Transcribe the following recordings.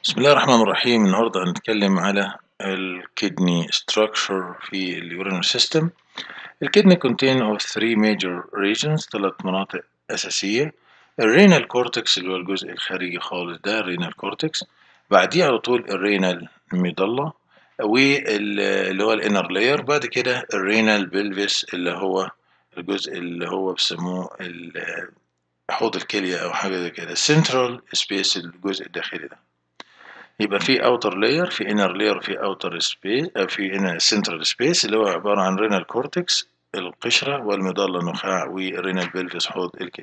بسم الله الرحمن الرحيم النهاردة هنتكلم على الكدني structure في اليورينال سيستم الكدني contain of three major regions ثلاث مناطق أساسية الرينال كورتكس اللي هو الجزء الخارجي خالص ده الرينال كورتكس بعديه على طول الرينال ميدالا واللي هو الانر لاير بعد كده الرينال بلفيس اللي هو الجزء اللي هو بيسموه حوض الكلية أو حاجة زي كده central space الجزء الداخلي ده يبقى في اوتر لاير في انر لاير في اوتر سبيس في سنترال سبيس اللي هو عباره عن رينال كورتكس القشره والمظله النخاع والرينال بلفس حوض الكدني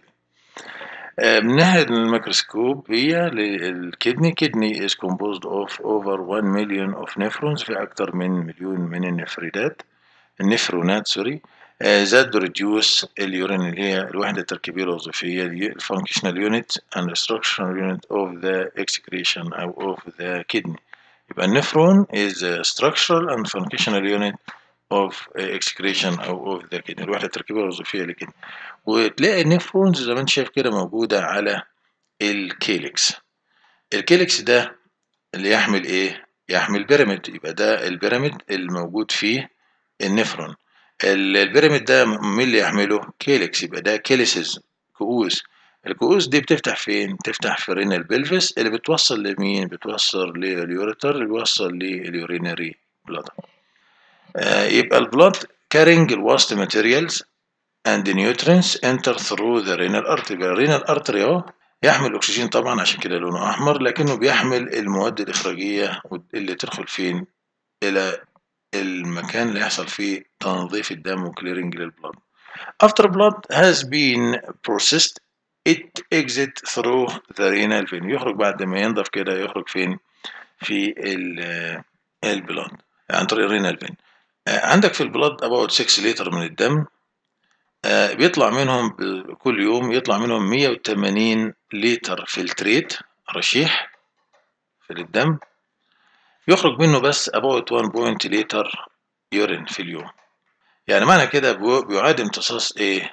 من ناحية الميكروسكوب هي الكدني كدني is composed of over 1 million of nephrons في أكثر من مليون من النفريدات النفرونات سوري that reduce اليورين اللي هي الوحدة التركيبية الوظيفية الفانكشنال يونت and the structural unit of the excretion أو of the kidney يبقى النفرون is a structural and functional unit of excretion أو of the kidney الوحدة التركيبية الوظيفية للكدني وتلاقي النفرونز زي ما انت شايف كده موجودة على الكيلكس الكيلكس ده اللي يحمل ايه؟ يحمل بيراميد يبقى ده البيراميد الموجود فيه النفرون البيراميد ده مين اللي يحمله؟ كيلكس يبقى ده كيليسز كؤوس الكؤوس دي بتفتح فين؟ تفتح في رينال بلفس اللي بتوصل لمين؟ بتوصل لليوريتر اللي بيوصل لليورينري بلاد آه يبقى البلاد carrying الواست materials and the nutrients enter through the renal artery يبقى الرينال ارتري اهو يحمل اكسجين طبعا عشان كده لونه احمر لكنه بيحمل المواد الاخراجيه اللي تدخل فين؟ الى المكان اللي يحصل فيه تنظيف الدم وكليرنج للبلد after blood has been processed it exit through the renal vein يخرج بعد ما ينضف كده يخرج فين في البلاد عن طريق الرينال فين عندك في البلاد about 6 لتر من الدم بيطلع منهم كل يوم يطلع منهم 180 لتر فلتريت رشيح في الدم يخرج منه بس about 1 بوينت لتر يورين في اليوم يعني معنى كده بيعاد امتصاص ايه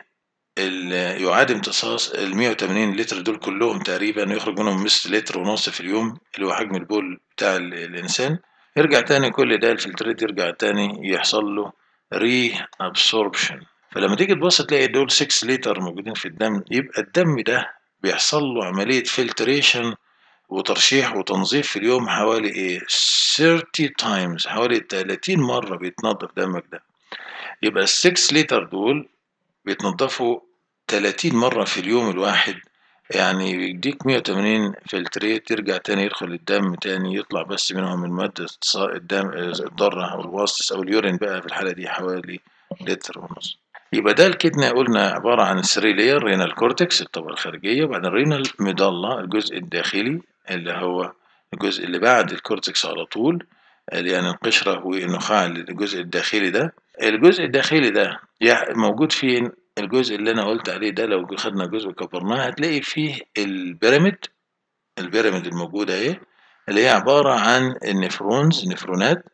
يعاد امتصاص ال 180 لتر دول كلهم تقريبا يخرج منهم نص لتر ونص في اليوم اللي هو حجم البول بتاع الانسان يرجع تاني كل ده الفلترات يرجع تاني يحصل له ري ابسوربشن فلما تيجي تبص تلاقي دول 6 لتر موجودين في الدم يبقى الدم ده بيحصل له عملية فلتريشن وترشيح وتنظيف في اليوم حوالي ايه 30 تايمز حوالي 30 مرة بيتنظف دمك ده يبقى ال 6 لتر دول بيتنضفوا 30 مرة في اليوم الواحد يعني بيديك 180 فلتريت ترجع تاني يدخل الدم تاني يطلع بس منهم المادة الدم الضارة أو الواسطس أو اليورين بقى في الحالة دي حوالي لتر ونص يبقى ده الكدنة قلنا عبارة عن 3 لير رينال كورتكس الطبقة الخارجية وبعدين الرينال ميدالا الجزء الداخلي اللي هو الجزء اللي بعد الكورتكس على طول يعني القشرة والنخاع الجزء الداخلي ده الجزء الداخلي ده موجود فين الجزء اللي انا قلت عليه ده لو خدنا جزء كبرناه هتلاقي فيه البيراميد البيراميد الموجودة اهي اللي هي عبارة عن النفرونز نفرونات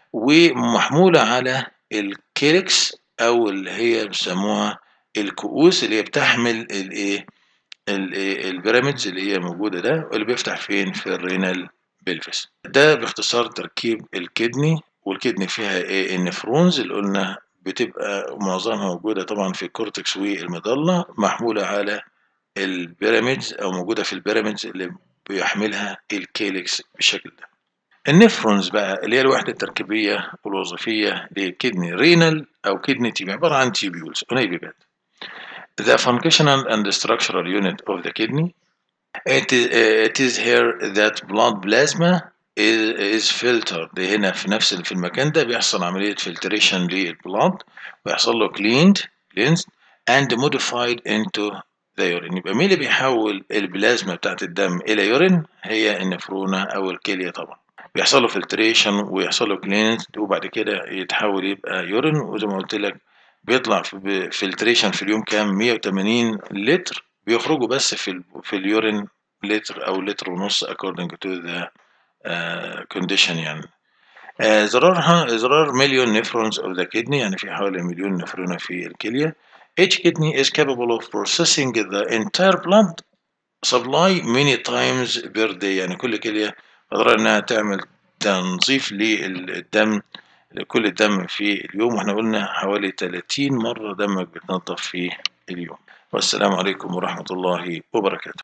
ومحمولة على الكيلكس او اللي هي بيسموها الكؤوس اللي هي بتحمل الايه البيراميدز اللي هي موجودة ده واللي بيفتح فين في الرينال بلفس ده باختصار تركيب الكدني والكدني فيها ايه النفرونز اللي قلنا بتبقى معظمها موجودة طبعا في الكورتكس والمظلة محمولة على البيراميدز أو موجودة في البيراميدز اللي بيحملها الكيلكس بالشكل ده النفرونز بقى اللي هي الوحدة التركيبية والوظيفية للكدني رينال أو كدني تيب عبارة عن تيبيولز أنيبيبات The functional and the structural unit of the kidney it is, it is here that blood plasma is, is filtered هنا في نفس في المكان ده بيحصل عملية filtration للبلاد ويحصل له cleaned cleansed and modified into the urine يبقى مين اللي بيحول البلازما بتاعت الدم إلى يورين هي النفرونة أو الكلية طبعا بيحصل له filtration ويحصل له cleansed وبعد كده يتحول يبقى يورين وزي ما قلت لك بيطلع في فلتريشن في اليوم كام 180 لتر بيخرجوا بس في ال في اليورين لتر أو لتر ونص according to the Uh, condition يعني uh, there are there are million nephrons of the kidney يعني في حوالي مليون نفرونة في الكلية each kidney is capable of processing the entire blood supply many times per day يعني كل كلية أضرار إنها تعمل تنظيف للدم لكل الدم في اليوم واحنا قلنا حوالي 30 مرة دمك بتنظف في اليوم والسلام عليكم ورحمة الله وبركاته